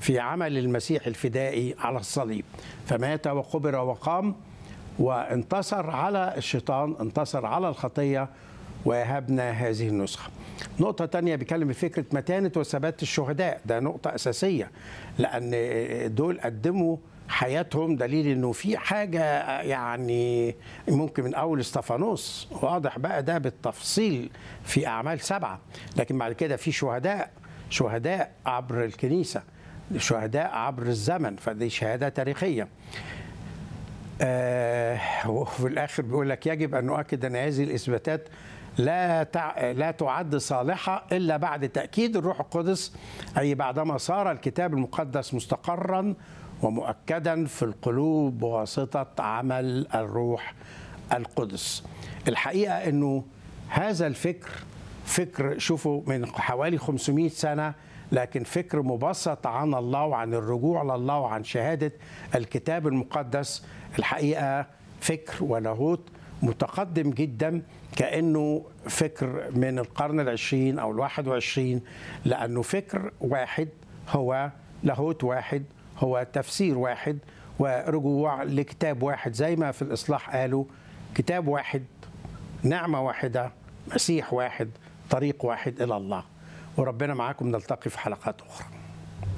في عمل المسيح الفدائي على الصليب فمات وقبر وقام وانتصر على الشيطان انتصر على الخطية وهبنا هذه النسخة نقطة تانية بيتكلم في فكرة متانة وثبات الشهداء ده نقطة أساسية لأن دول قدموا حياتهم دليل انه في حاجه يعني ممكن من اول استفانوس واضح بقى ده بالتفصيل في اعمال سبعه لكن بعد كده في شهداء شهداء عبر الكنيسه شهداء عبر الزمن فدي شهاده تاريخيه آه وفي الاخر بيقول لك يجب ان نؤكد ان هذه الاثباتات لا تع... لا تعد صالحه الا بعد تاكيد الروح القدس اي بعدما صار الكتاب المقدس مستقرا ومؤكدا في القلوب بواسطه عمل الروح القدس. الحقيقه انه هذا الفكر فكر شوفوا من حوالي 500 سنه لكن فكر مبسط عن الله وعن الرجوع لله وعن شهاده الكتاب المقدس الحقيقه فكر ولاهوت متقدم جدا كانه فكر من القرن العشرين او الواحد وعشرين لانه فكر واحد هو لاهوت واحد هو تفسير واحد ورجوع لكتاب واحد زي ما في الاصلاح قالوا كتاب واحد نعمه واحده مسيح واحد طريق واحد الى الله وربنا معاكم نلتقي في حلقات اخرى